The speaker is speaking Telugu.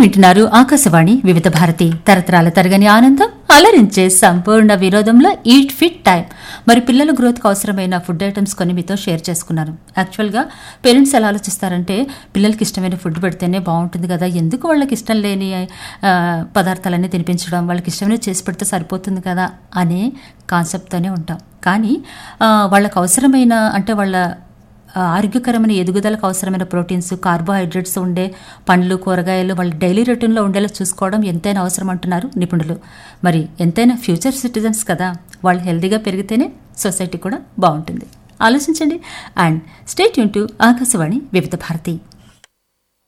వింటున్నారు ఆకాశవాణి వివిధ భారతి తరతరాల తరగని ఆనందం అలరించే సంపూర్ణ విరోధంలో ఈట్ ఫిట్ టైం మరి పిల్లల గ్రోత్కి అవసరమైన ఫుడ్ ఐటమ్స్ కొన్ని మీతో షేర్ చేసుకున్నాను యాక్చువల్గా పేరెంట్స్ ఎలా ఆలోచిస్తారంటే పిల్లలకి ఇష్టమైన ఫుడ్ పెడితేనే బాగుంటుంది కదా ఎందుకు వాళ్ళకి ఇష్టం లేని ఆ, పదార్థాలన్నీ తినిపించడం వాళ్ళకి ఇష్టమైన చేసి పెడితే సరిపోతుంది కదా అనే కాన్సెప్ట్తోనే ఉంటాం కానీ ఆ, వాళ్ళకి అవసరమైన అంటే వాళ్ళ ఆ, ఆరోగ్యకరమైన ఎదుగుదలకు అవసరమైన ప్రోటీన్స్ కార్బోహైడ్రేట్స్ ఉండే పండ్లు కూరగాయలు వాళ్ళ డైలీ రొటీన్లో ఉండేలా చూసుకోవడం ఎంతైనా అవసరం అంటున్నారు నిపుణులు మరి ఎంతైనా ఫ్యూచర్ సిటిజన్స్ కదా వాళ్ళు హెల్తీగా పెరిగితేనే సొసైటీ కూడా బాగుంటుంది ఆలోచించండి అండ్ స్టేట్ యూన్ టు ఆకాశవాణి వివిధ భారతి